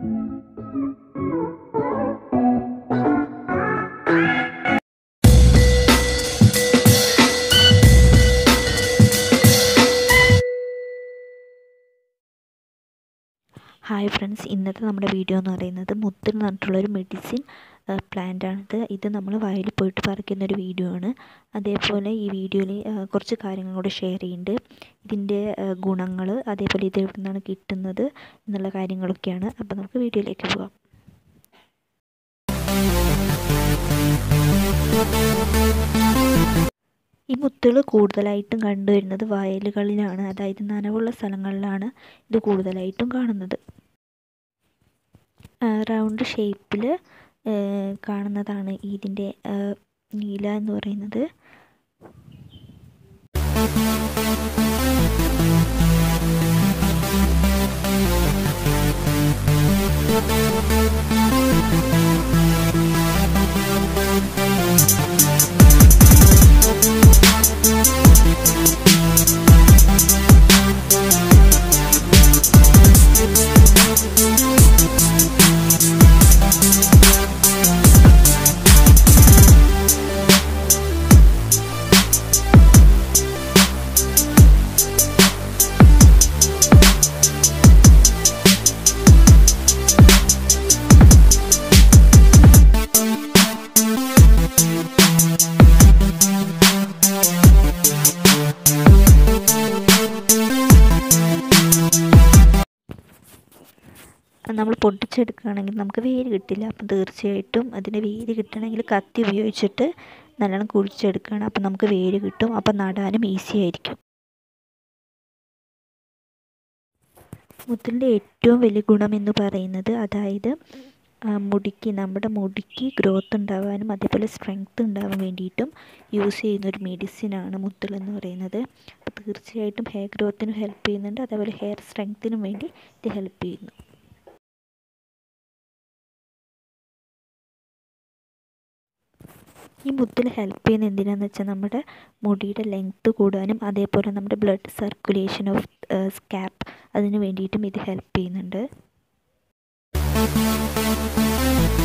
hi friends ഇന്നത്തെ നമ്മുടെ video എന്ന് പറയുന്നത് മുത്തിൽ എന്ന് പറഞ്ഞിട്ടുള്ളൊരു മെഡിസിൻ പ്ലാന്റ് ആണിത് ഇത് നമ്മൾ വയലിൽ പോയിട്ട് പറിക്കുന്ന ഒരു വീഡിയോ ആണ് അതേപോലെ ഈ വീഡിയോയിൽ കുറച്ച് കാര്യങ്ങൾ കൂടെ ഷെയർ ചെയ്യുന്നുണ്ട് ഇതിൻ്റെ ഗുണങ്ങൾ അതേപോലെ ഇത് എവിടെ നിന്നാണ് കിട്ടുന്നത് എന്നുള്ള കാര്യങ്ങളൊക്കെയാണ് അപ്പോൾ നമുക്ക് വീഡിയോയിലേക്ക് പോകാം ഈ മുത്തുകൾ കൂടുതലായിട്ടും കണ്ടുവരുന്നത് വയലുകളിലാണ് അതായത് നനവുള്ള സ്ഥലങ്ങളിലാണ് ഇത് കൂടുതലായിട്ടും കാണുന്നത് റൗണ്ട് ഷേപ്പിൽ കാണുന്നതാണ് ഇതിൻ്റെ നീല എന്ന് പറയുന്നത് നമ്മൾ പൊട്ടിച്ചെടുക്കുകയാണെങ്കിൽ നമുക്ക് വേര് കിട്ടില്ല അപ്പം തീർച്ചയായിട്ടും അതിൻ്റെ വേര് കിട്ടണമെങ്കിൽ കത്തി ഉപയോഗിച്ചിട്ട് നല്ലോണം കുഴിച്ചെടുക്കണം അപ്പം നമുക്ക് വേര് കിട്ടും അപ്പം നടാനും ഈസി ആയിരിക്കും മുത്തിൻ്റെ ഏറ്റവും വലിയ ഗുണം എന്ന് പറയുന്നത് അതായത് മുടിക്ക് നമ്മുടെ മുടിക്ക് ഗ്രോത്ത് ഉണ്ടാവാനും അതേപോലെ സ്ട്രെങ്ത് ഉണ്ടാവാൻ വേണ്ടിയിട്ടും യൂസ് ചെയ്യുന്ന ഒരു മെഡിസിനാണ് മുത്തുൾ എന്ന് പറയുന്നത് അപ്പോൾ തീർച്ചയായിട്ടും ഹെയർ ഗ്രോത്തിനും ഹെൽപ്പ് ചെയ്യുന്നുണ്ട് അതേപോലെ ഹെയർ സ്ട്രെങ്ത്തിനും വേണ്ടി ഇത് ഹെൽപ്പ് ചെയ്യുന്നു ഈ മുത്തിൽ ഹെൽപ്പ് ചെയ്യുന്ന എന്തിനാന്ന് വെച്ചാൽ നമ്മുടെ മുടിയുടെ ലെങ്ത്ത് കൂടാനും അതേപോലെ നമ്മുടെ ബ്ലഡ് സർക്കുലേഷൻ ഓഫ് സ്കാപ്പ് അതിന് വേണ്ടിയിട്ടും ഇത് ഹെൽപ്പ് ചെയ്യുന്നുണ്ട്